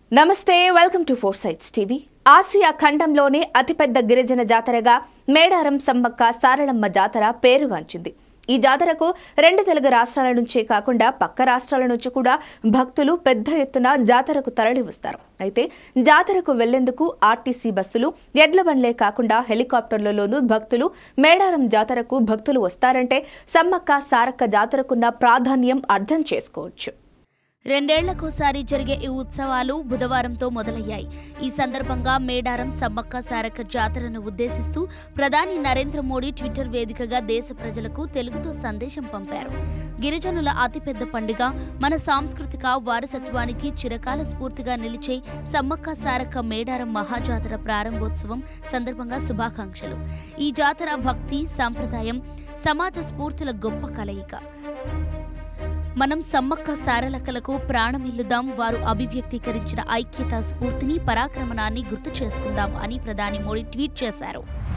నమస్తే welcome to four sights TV Asia ఖండంలోనే అతిపెద్ద గిరిజన జాతరగా మేడారం సమ్మక్క సారళమ్మ జాతర పేరుగాంచింది ఈ జాతరకు రెండు తెలుగు రాష్ట్రాల నుంచే కాకుండా పక్క రాష్ట్రాల నుంచి కూడా భక్తులు పెద్ద ఎత్తున జాతరకు తరలి వస్తారు అయితే జాతరకు వెళ్లేందుకు ఆర్టీసీ బస్సులు ఎడ్ల బండ్లే కాకుండా హెలికాప్టర్లలోనూ భక్తులు మేడారం జాతరకు భక్తులు వస్తారంటే సమ్మక్క సారక్క జాతరకున్న ప్రాధాన్యం అర్థం చేసుకోవచ్చు రెండేళ్లకోసారి జరిగే ఈ ఉత్సవాలు బుధవారంతో మొదలయ్యాయి ఈ సందర్భంగా మేడారం సమ్మక్క సారక్క జాతరను ఉద్దేశిస్తూ ప్రధాని నరేంద్ర మోడీ ట్విట్టర్ వేదికగా దేశ ప్రజలకు తెలుగుతో సందేశం పంపారు గిరిజనుల అతిపెద్ద పండుగ మన సాంస్కృతిక వారసత్వానికి చిరకాల స్ఫూర్తిగా నిలిచే సమ్మక్క సారక్క మేడారం మహాజాతర ప్రారంభోత్సవం సందర్భంగా శుభాకాంక్షలు ఈ జాతర భక్తి సాంప్రదాయం సమాజ స్ఫూర్తుల గొప్ప కలయిక మనం సమ్మక్క సారలకలకు ప్రాణమిల్లుదాం వారు అభివ్యక్తీకరించిన ఐక్యత స్ఫూర్తిని పరాక్రమణాన్ని గుర్తు చేసుకుందాం అని ప్రధాని మోడీ ట్వీట్ చేశారు